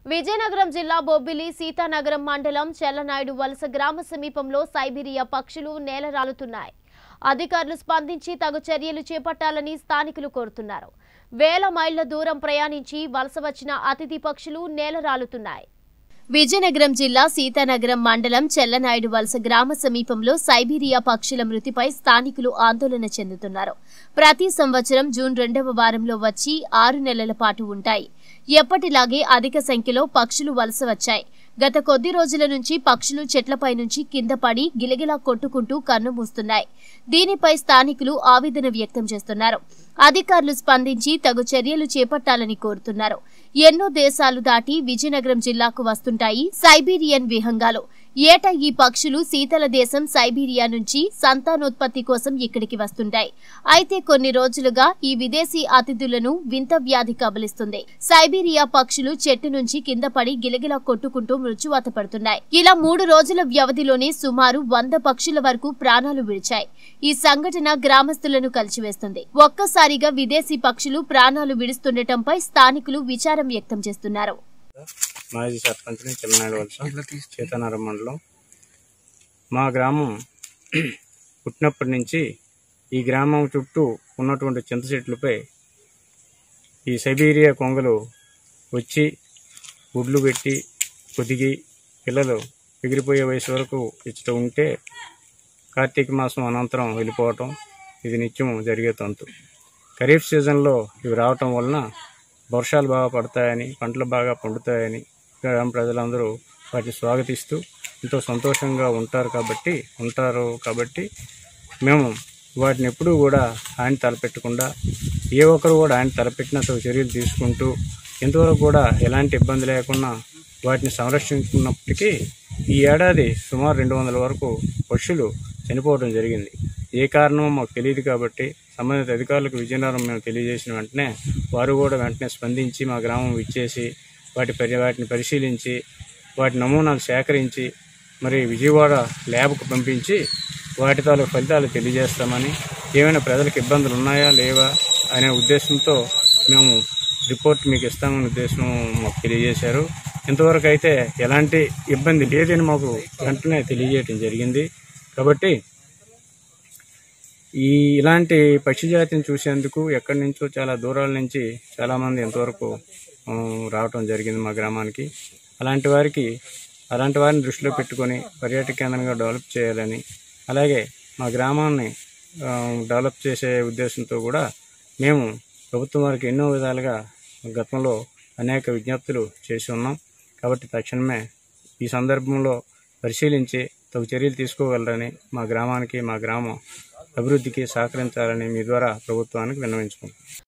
విజయనగరం జిల్లా బొబ్బిలి సీతానగరం మండలం చెల్లనాయుడు వలస గ్రామ సమీపంలో సైబీరియా పక్షులు నేలరాలుతున్నాయి అధికారులు స్పందించి తగు చర్యలు చేపట్టాలని స్థానికులు కోరుతున్నారు వేల మైళ్ల దూరం ప్రయాణించి వలస వచ్చిన అతిథి పక్షులు నేలరాలుతున్నాయి విజయనగరం జిల్లా సీతానగరం మండలం చెల్లనాయుడు వలస గ్రామ సమీపంలో సైబీరియా పక్షుల మృతిపై స్థానికులు ఆందోళన చెందుతున్నారు ప్రతి సంవత్సరం జూన్ రెండవ వారంలో వచ్చి ఆరు నెలల పాటు ఉంటాయి ఎప్పటిలాగే అధిక సంఖ్యలో పక్షులు వలస వచ్చాయి గత కొద్ది రోజుల నుంచి పక్షులు చెట్లపై నుంచి కింద పడి గిలగిలా కొట్టుకుంటూ కన్నుమూస్తున్నాయి దీనిపై స్థానికులు ఆవేదన వ్యక్తం చేస్తున్నారు అధికారులు స్పందించి తగు చర్యలు చేపట్టాలని కోరుతున్నారు ఎన్నో దేశాలు దాటి విజయనగరం జిల్లాకు వస్తుంటాయి సైబీరియన్ విహంగాలు ఏటా ఈ పక్షులు శీతల దేశం సైబీరియా నుంచి సంతానోత్పత్తి కోసం ఇక్కడికి వస్తుంటాయి అయితే కొన్ని రోజులుగా ఈ విదేశీ అతిథులను వింత వ్యాధి కబలిస్తుంది సైబీరియా పక్షులు చెట్టు నుంచి కింద పడి గిలగిలా కొట్టుకుంటూ మృత్యువాత పడుతున్నాయి ఇలా మూడు రోజుల వ్యవధిలోనే సుమారు వంద పక్షుల వరకు ప్రాణాలు విడిచాయి ఈ సంఘటన గ్రామస్తులను కలిచివేస్తుంది ఒక్కసారిగా విదేశీ పక్షులు ప్రాణాలు విడుస్తుండటంపై స్థానికులు విచారం వ్యక్తం చేస్తున్నారు మాజీ సర్పంచ్ని చిన్ననాడు వలస సీతానగరం మండలం మా గ్రామం పుట్టినప్పటి నుంచి ఈ గ్రామం చుట్టూ ఉన్నటువంటి చింత చెట్లపై ఈ సైబీరియా కొంగలు వచ్చి గుడ్లు పెట్టి పొదిగి పిల్లలు ఎగిరిపోయే వయసు వరకు ఇచ్చట ఉంటే కార్తీక మాసం అనంతరం వెళ్ళిపోవటం ఇది నిత్యం జరిగే తంతు ఖరీఫ్ సీజన్లో ఇవి రావటం వలన వర్షాలు బాగా పడతాయని పంటలు బాగా పండుతాయని గ్రామ ప్రజలందరూ వాటిని స్వాగతిస్తూ ఎంతో సంతోషంగా ఉంటారు కాబట్టి ఉంటారు కాబట్టి మేము వాటిని ఎప్పుడూ కూడా ఆయన తలపెట్టకుండా ఏ ఒక్కరు కూడా ఆయన తలపెట్టిన తగు చర్యలు తీసుకుంటూ ఇంతవరకు కూడా ఎలాంటి ఇబ్బంది లేకుండా వాటిని సంరక్షించుకున్నప్పటికీ ఈ ఏడాది సుమారు రెండు వందల వరకు పక్షులు చనిపోవడం జరిగింది ఏ కారణమో మాకు తెలియదు కాబట్టి సంబంధిత అధికారులకు విజయనగరం మేము తెలియజేసిన వెంటనే వారు కూడా వెంటనే స్పందించి మా గ్రామం ఇచ్చేసి వాటి పరి వాటిని పరిశీలించి వాటి నమూనాలు సేకరించి మరి విజయవాడ ల్యాబ్కు పంపించి వాటి తాలూకు ఫలితాలు తెలియజేస్తామని ఏమైనా ప్రజలకు ఇబ్బందులు ఉన్నాయా లేవా అనే ఉద్దేశంతో మేము రిపోర్ట్ మీకు ఇస్తామనే ఉద్దేశం మాకు తెలియజేశారు ఇంతవరకు అయితే ఎలాంటి ఇబ్బంది లేదని మాకు వెంటనే తెలియజేయటం జరిగింది కాబట్టి ఈ ఇలాంటి పక్షి జాతిని చూసేందుకు ఎక్కడి నుంచో చాలా దూరాల నుంచి చాలామంది ఎంతవరకు ఆ, రావటం జరిగింది మా గ్రామానికి అలాంటి వారికి అలాంటి వారిని దృష్టిలో పెట్టుకొని పర్యాటక కేంద్రంగా డెవలప్ చేయాలని అలాగే మా గ్రామాన్ని ఆ, డెవలప్ చేసే ఉద్దేశంతో కూడా మేము ప్రభుత్వం వారికి ఎన్నో విధాలుగా గతంలో అనేక విజ్ఞప్తులు చేసి ఉన్నాం కాబట్టి తక్షణమే ఈ సందర్భంలో పరిశీలించి తగు చర్యలు తీసుకోగలరని మా గ్రామానికి మా గ్రామం అభివృద్ధికి సహకరించాలని మీ ద్వారా ప్రభుత్వానికి విన్నవించుకుంటున్నాం